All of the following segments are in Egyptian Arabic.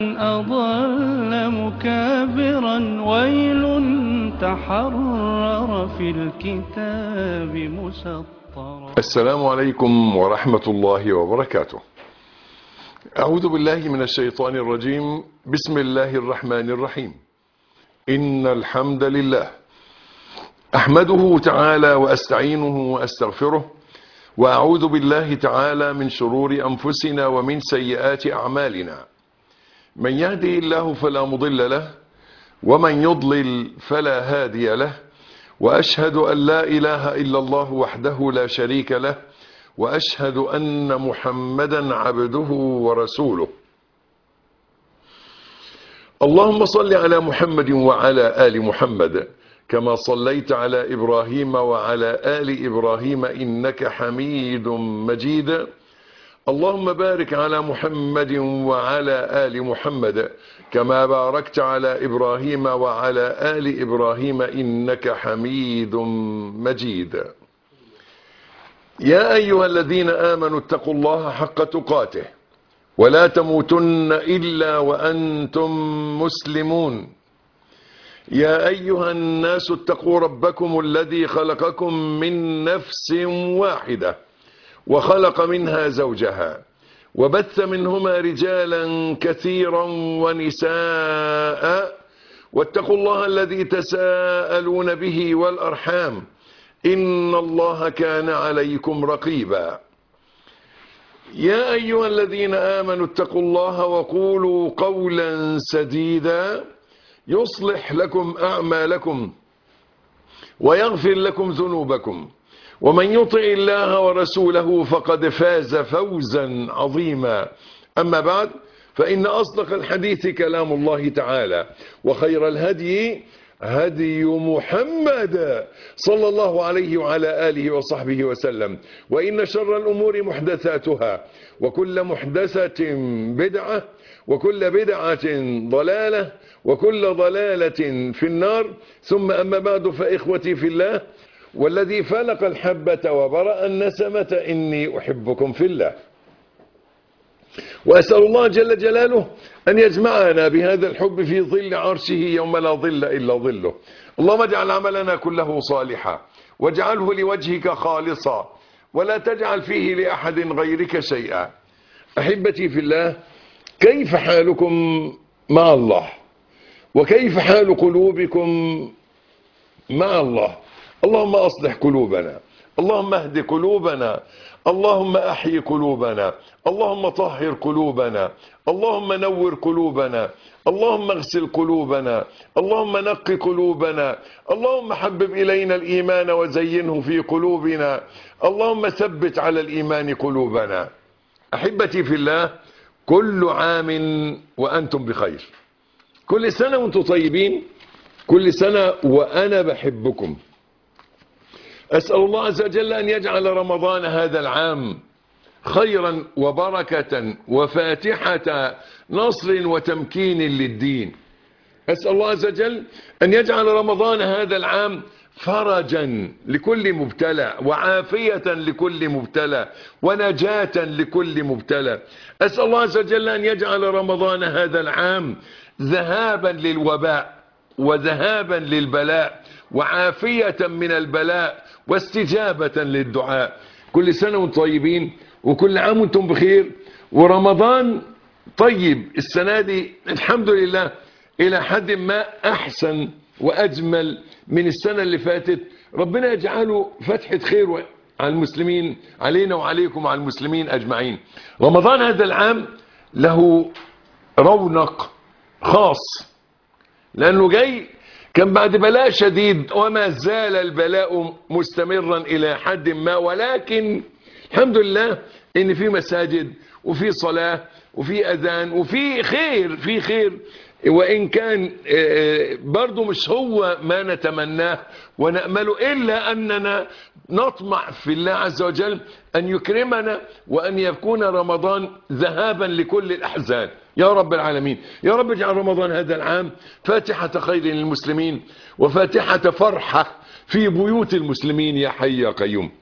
أضل مكابرا ويل تحرر في الكتاب مسطرا السلام عليكم ورحمة الله وبركاته أعوذ بالله من الشيطان الرجيم بسم الله الرحمن الرحيم إن الحمد لله أحمده تعالى وأستعينه وأستغفره وأعوذ بالله تعالى من شرور أنفسنا ومن سيئات أعمالنا من يهده الله فلا مضل له ومن يضلل فلا هادي له وأشهد أن لا إله إلا الله وحده لا شريك له وأشهد أن محمدا عبده ورسوله اللهم صل على محمد وعلى آل محمد كما صليت على إبراهيم وعلى آل إبراهيم إنك حميد مجيد اللهم بارك على محمد وعلى آل محمد كما باركت على إبراهيم وعلى آل إبراهيم إنك حميد مجيد يا أيها الذين آمنوا اتقوا الله حق تقاته ولا تموتن إلا وأنتم مسلمون يا أيها الناس اتقوا ربكم الذي خلقكم من نفس واحدة وخلق منها زوجها وبث منهما رجالا كثيرا ونساء واتقوا الله الذي تساءلون به والأرحام إن الله كان عليكم رقيبا يا أيها الذين آمنوا اتقوا الله وقولوا قولا سديدا يصلح لكم أعمالكم ويغفر لكم ذنوبكم ومن يطع الله ورسوله فقد فاز فوزا عظيما أما بعد فإن أصدق الحديث كلام الله تعالى وخير الهدي هدي محمد صلى الله عليه وعلى آله وصحبه وسلم وإن شر الأمور محدثاتها وكل محدثة بدعة وكل بدعة ضلالة وكل ضلالة في النار ثم أما بعد فإخوتي في الله والذي فلق الحبة وبرأ النسمة إني أحبكم في الله وأسأل الله جل جلاله أن يجمعنا بهذا الحب في ظل عرشه يوم لا ظل إلا ظله اللهم اجعل عملنا كله صالحا واجعله لوجهك خالصا ولا تجعل فيه لأحد غيرك شيئا أحبتي في الله كيف حالكم مع الله وكيف حال قلوبكم مع الله اللهم أصلح قلوبنا اللهم اهد قلوبنا اللهم أحيي قلوبنا اللهم طهر قلوبنا اللهم نور قلوبنا اللهم اغسل قلوبنا اللهم نق قلوبنا اللهم حبب إلينا الإيمان وزينه في قلوبنا اللهم ثبت على الإيمان قلوبنا أحبتي في الله كل عام وأنتم بخير كل سنة وأنتم طيبين كل سنة وأنا بحبكم أسأل الله عز وجل أن يجعل رمضان هذا العام خيرا وبركة وفاتحة نصر وتمكين للدين أسأل الله عز وجل أن يجعل رمضان هذا العام فرجا لكل مبتلى وعافية لكل مبتلى ونجاة لكل مبتلى أسأل الله عز وجل أن يجعل رمضان هذا العام ذهابا للوباء وذهابا للبلاء وعافية من البلاء واستجابة للدعاء كل سنة وانتم طيبين وكل عام وانتم بخير ورمضان طيب السنة دي الحمد لله إلى حد ما أحسن وأجمل من السنة اللي فاتت ربنا يجعله فتحة خير على المسلمين علينا وعليكم وعلى المسلمين أجمعين رمضان هذا العام له رونق خاص لأنه جاي كان بعد بلاء شديد وما زال البلاء مستمرا إلى حد ما ولكن الحمد لله إن في مساجد وفي صلاة وفي أذان وفي خير في خير وإن كان برضو مش هو ما نتمناه ونأمله إلا أننا نطمع في الله عز وجل أن يكرمنا وأن يكون رمضان ذهابا لكل الأحزان يا رب العالمين يا رب اجعل رمضان هذا العام فاتحة خير للمسلمين وفاتحة فرحة في بيوت المسلمين يا حي يا قيوم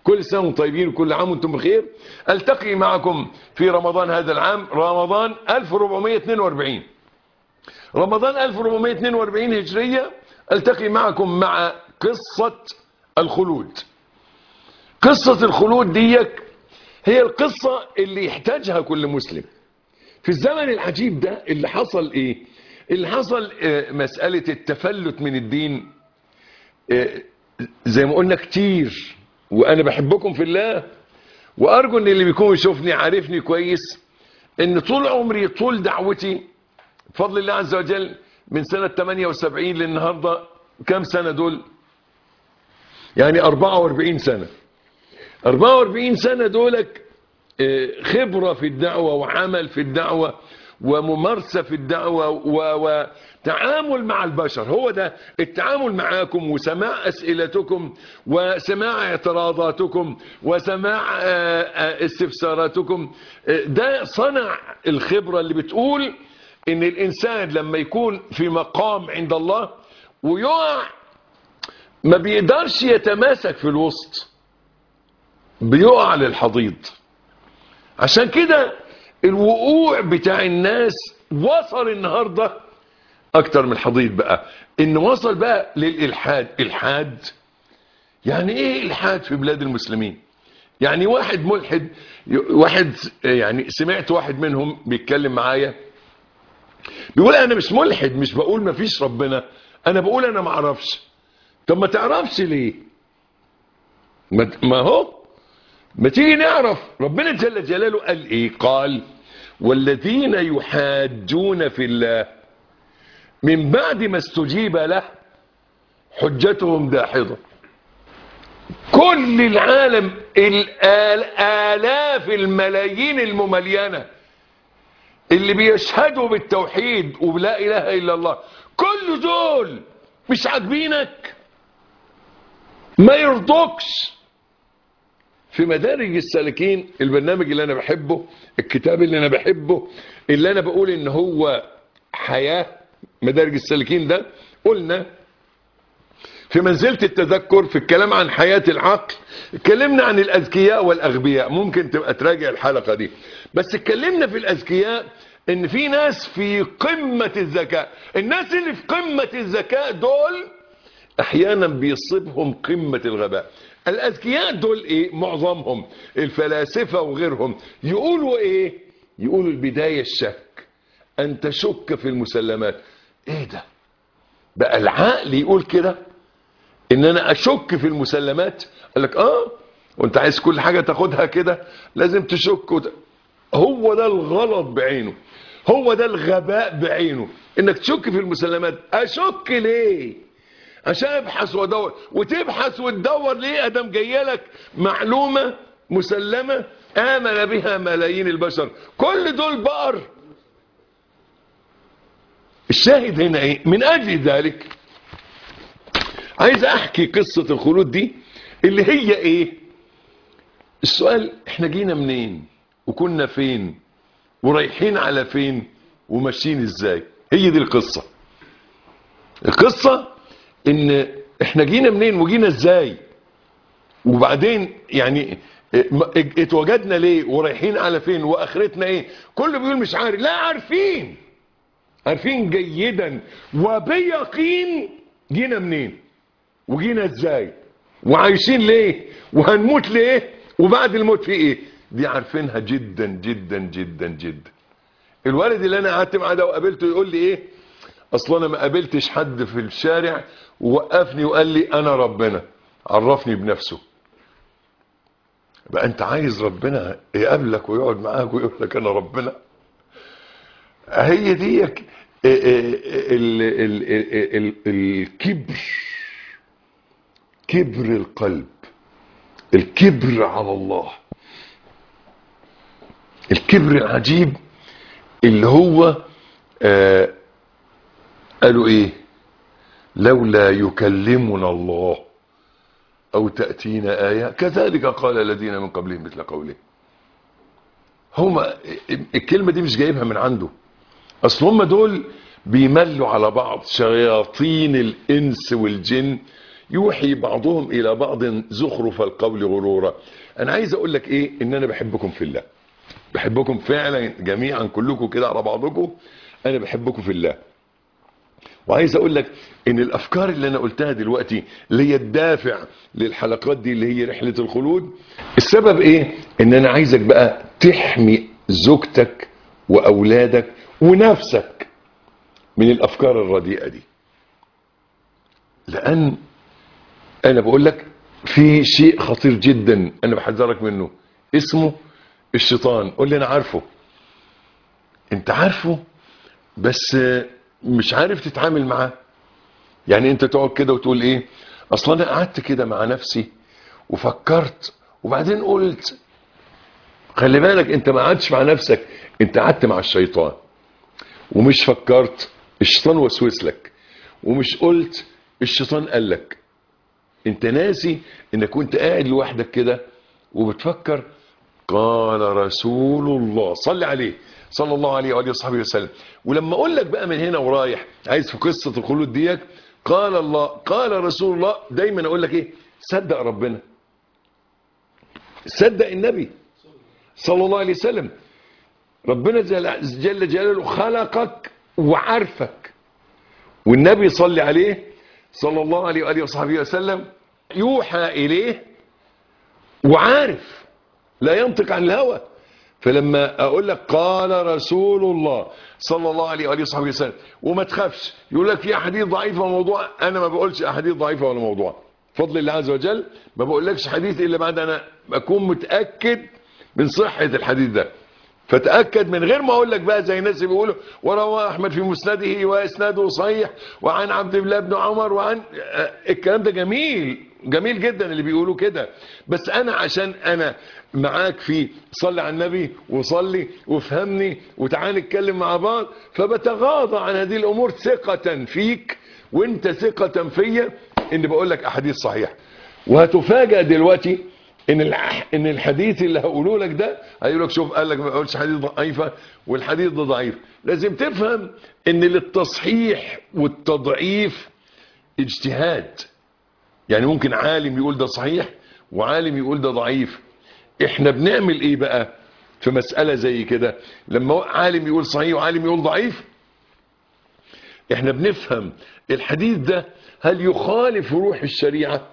كل سنة وانتم طيبين وكل عام وانتم بخير التقي معكم في رمضان هذا العام رمضان 1442 رمضان 1442 هجرية التقي معكم مع قصة الخلود قصة الخلود ديك هي القصة اللي يحتاجها كل مسلم في الزمن العجيب ده اللي حصل ايه اللي حصل آه، مسألة التفلت من الدين آه، زي ما قلنا كتير وانا بحبكم في الله وارجو ان اللي بيكون يشوفني عارفني كويس ان طول عمري طول دعوتي بفضل الله عز وجل من سنة 78 للنهاردة كام سنة دول يعني 44 سنة 44 سنة دولك آه، خبرة في الدعوة وعمل في الدعوة وممارسة في الدعوة و- وتعامل مع البشر هو ده التعامل معاكم وسماع أسئلتكم وسماع اعتراضاتكم وسماع آه، آه، استفساراتكم آه، ده صنع الخبرة اللي بتقول ان الانسان لما يكون في مقام عند الله ويقع ما بيقدرش يتماسك في الوسط بيقع للحضيض عشان كده الوقوع بتاع الناس وصل النهاردة اكتر من الحضيض بقى ان وصل بقى للالحاد الحاد يعني ايه الحاد في بلاد المسلمين يعني واحد ملحد واحد يعني سمعت واحد منهم بيتكلم معايا بيقول انا مش ملحد مش بقول ما فيش ربنا انا بقول انا ما اعرفش طب ما تعرفش ليه ما ما هو ما تيجي نعرف ربنا جل جلاله قال ايه قال والذين يحاجون في الله من بعد ما استجيب له حجتهم داحضة كل العالم الآلاف الملايين المملينة اللي بيشهدوا بالتوحيد ولا إله إلا الله كل دول مش عاجبينك ما يرضوكش في مدارج السالكين البرنامج اللي انا بحبه الكتاب اللي انا بحبه اللي انا بقول ان هو حياة مدارج السالكين ده قلنا في منزلة التذكر في الكلام عن حياة العقل اتكلمنا عن الأذكياء والأغبياء ممكن تبقى تراجع الحلقة دي بس اتكلمنا في الأذكياء ان في ناس في قمة الذكاء الناس اللي في قمة الذكاء دول احيانا بيصيبهم قمة الغباء الاذكياء دول ايه معظمهم الفلاسفة وغيرهم يقولوا ايه يقولوا البداية الشك ان تشك في المسلمات ايه ده بقى العقل يقول كده ان انا اشك في المسلمات قال لك اه وانت عايز كل حاجة تاخدها كده لازم تشك وت... هو ده الغلط بعينه هو ده الغباء بعينه انك تشك في المسلمات اشك ليه عشان ابحث وادور وتبحث وتدور ليه ادم جايلك معلومه مسلمه امن بها ملايين البشر كل دول بقر الشاهد هنا ايه من اجل ذلك عايز احكي قصه الخلود دي اللي هي ايه السؤال احنا جينا منين وكنا فين ورايحين على فين وماشيين ازاي هي دي القصه القصه ان احنا جينا منين وجينا ازاي وبعدين يعني اتوجدنا ليه ورايحين على فين واخرتنا ايه كله بيقول مش عارف لا عارفين عارفين جيدا وبيقين جينا منين وجينا ازاي وعايشين ليه وهنموت ليه وبعد الموت في ايه دي عارفينها جدا جدا جدا جدا الولد اللي انا قعدت معاه ده وقابلته يقول لي ايه اصل انا ما قابلتش حد في الشارع ووقفني وقال لي انا ربنا عرفني بنفسه بقى انت عايز ربنا يقابلك ويقعد معاك ويقول لك انا ربنا هي دي ال- ال- ال- ال- الكبر كبر القلب الكبر على الله الكبر العجيب اللي هو آه قالوا ايه لولا يكلمنا الله او تأتينا آية كذلك قال الذين من قبلهم مثل قوله هما الكلمة دي مش جايبها من عنده اصل هما دول بيملوا على بعض شياطين الانس والجن يوحي بعضهم الى بعض زخرف القول غرورا انا عايز اقول لك ايه ان انا بحبكم في الله بحبكم فعلا جميعا كلكم كده على بعضكم انا بحبكم في الله وعايز اقول لك ان الافكار اللي انا قلتها دلوقتي اللي هي الدافع للحلقات دي اللي هي رحلة الخلود السبب ايه ان انا عايزك بقى تحمي زوجتك واولادك ونفسك من الافكار الرديئة دي لان انا بقول لك في شيء خطير جدا انا بحذرك منه اسمه الشيطان قول لي انا عارفه انت عارفه بس مش عارف تتعامل معاه يعني انت تقعد كده وتقول ايه اصلا انا قعدت كده مع نفسي وفكرت وبعدين قلت خلي بالك انت ما قعدتش مع نفسك انت قعدت مع الشيطان ومش فكرت الشيطان وسوس لك ومش قلت الشيطان قال لك انت ناسي انك كنت قاعد لوحدك كده وبتفكر قال رسول الله صل عليه صلى الله عليه وآله وصحبه وسلم ولما اقول لك بقى من هنا ورايح عايز في قصة الخلود ديك قال الله قال رسول الله دايما اقول لك ايه صدق ربنا صدق النبي صلى الله عليه وسلم ربنا جل, جل جلاله خلقك وعارفك والنبي صلى عليه صلى الله عليه وآله وصحبه وسلم يوحى إليه وعارف لا ينطق عن الهوى فلما اقول لك قال رسول الله صلى الله عليه واله وصحبه وسلم وما تخافش يقول لك في احاديث ضعيفه وموضوع انا ما بقولش احاديث ضعيفه ولا موضوع فضل الله عز وجل ما بقولكش حديث الا بعد انا اكون متاكد من صحه الحديث ده فتاكد من غير ما اقول لك بقى زي الناس اللي بيقولوا وروى احمد في مسنده واسناده صحيح وعن عبد الله بن عمر وعن الكلام ده جميل جميل جدا اللي بيقولوا كده بس انا عشان انا معاك في صلي على النبي وصلي وافهمني وتعال نتكلم مع بعض فبتغاضى عن هذه الامور ثقة فيك وانت ثقة فيا ان بقول لك احاديث صحيحة وهتفاجأ دلوقتي ان الح... ان الحديث اللي هقوله لك ده هيقول لك شوف قال لك ما اقولش حديث ضعيفه والحديث ده ضعيف لازم تفهم ان للتصحيح والتضعيف اجتهاد يعني ممكن عالم يقول ده صحيح وعالم يقول ده ضعيف احنا بنعمل ايه بقى في مسألة زي كده لما عالم يقول صحيح وعالم يقول ضعيف احنا بنفهم الحديث ده هل يخالف روح الشريعة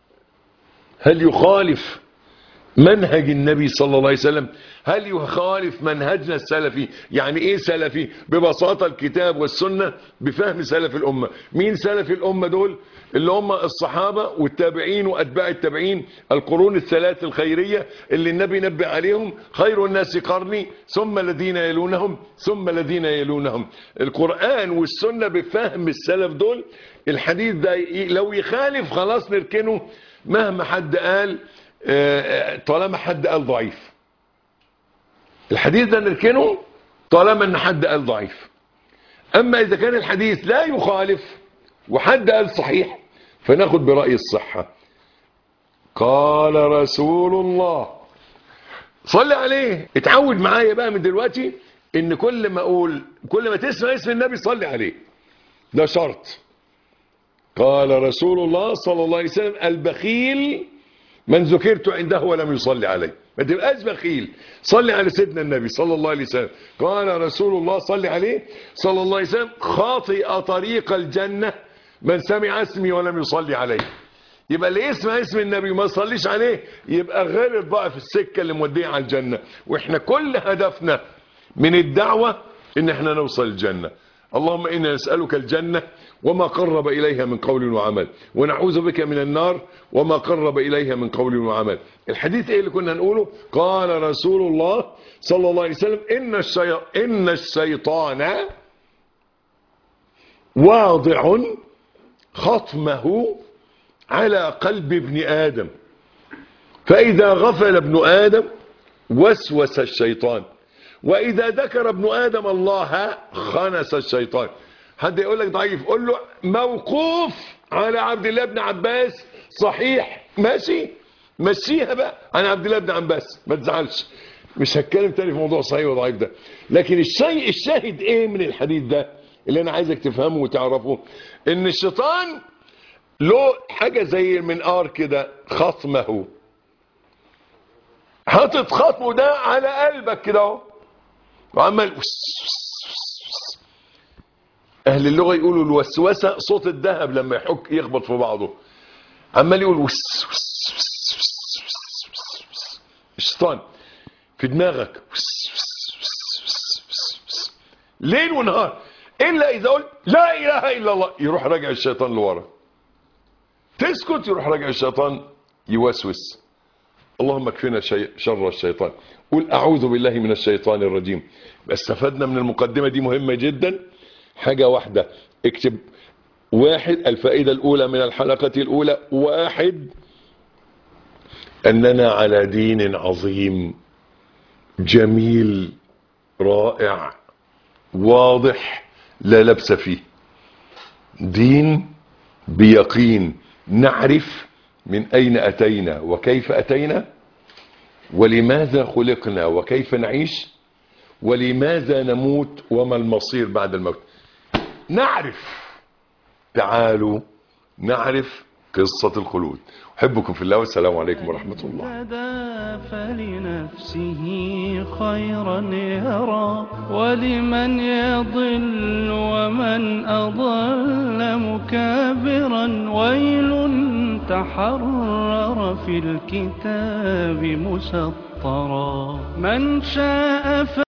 هل يخالف منهج النبي صلى الله عليه وسلم هل يخالف منهجنا السلفي يعني ايه سلفي ببساطة الكتاب والسنة بفهم سلف الامة مين سلف الامة دول اللي هم الصحابة والتابعين واتباع التابعين القرون الثلاث الخيرية اللي النبي نبه عليهم خير الناس قرني ثم الذين يلونهم ثم الذين يلونهم القرآن والسنة بفهم السلف دول الحديث ده لو يخالف خلاص نركنه مهما حد قال طالما حد قال ضعيف الحديث ده نركنه طالما ان حد قال ضعيف اما اذا كان الحديث لا يخالف وحد قال صحيح فناخد برأي الصحة قال رسول الله صلي عليه اتعود معايا بقى من دلوقتي ان كل ما اقول كل ما تسمع اسم النبي صلي عليه ده شرط قال رسول الله صلى الله عليه وسلم البخيل من ذكرت عنده ولم يصلي عليه ما تبقاش بخيل صلي على سيدنا النبي صلى الله عليه وسلم قال رسول الله صلي عليه صلى الله عليه وسلم خاطئ طريق الجنة من سمع اسمي ولم يصلي عليه يبقى اللي يسمع اسم النبي وما يصليش عليه يبقى غلط بقى في السكة اللي موديه على الجنة واحنا كل هدفنا من الدعوة ان احنا نوصل الجنة اللهم إنا نسألك الجنة وما قرب إليها من قول وعمل ونعوذ بك من النار وما قرب إليها من قول وعمل الحديث إيه اللي كنا نقوله قال رسول الله صلى الله عليه وسلم إن, الشي... إن الشيطان واضع خطمه على قلب ابن آدم فإذا غفل ابن آدم وسوس الشيطان وإذا ذكر ابن آدم الله خنس الشيطان حد يقول لك ضعيف قول له موقوف على عبد الله بن عباس صحيح ماشي مشيها بقى عن عبد الله بن عباس ما تزعلش مش هتكلم تاني في موضوع صحيح وضعيف ده لكن الشيء الشاهد ايه من الحديث ده اللي انا عايزك تفهمه وتعرفه ان الشيطان له حاجة زي المنقار كده خصمه حاطط خصمه ده على قلبك كده اهو وعمال اهل اللغة يقولوا الوسوسة صوت الذهب لما يحك يخبط في بعضه عمال يقول وس وس وس وس وس وس وس الشيطان في دماغك وس وس وس وس وس وس ليل ونهار الا اذا قلت لا اله الا الله يروح راجع الشيطان لورا تسكت يروح راجع الشيطان يوسوس اللهم اكفنا شي... شر الشيطان قول اعوذ بالله من الشيطان الرجيم استفدنا من المقدمة دي مهمة جدا حاجة واحدة اكتب واحد الفائدة الاولى من الحلقة الاولى واحد اننا على دين عظيم جميل رائع واضح لا لبس فيه دين بيقين نعرف من أين أتينا وكيف أتينا ولماذا خلقنا وكيف نعيش ولماذا نموت وما المصير بعد الموت نعرف تعالوا نعرف قصة الخلود أحبكم في الله والسلام عليكم ورحمة الله اهتدى فلنفسه خيرا يرى ولمن يضل ومن أضل مكابرا ويل تحرر في الكتاب مسطرا من شاء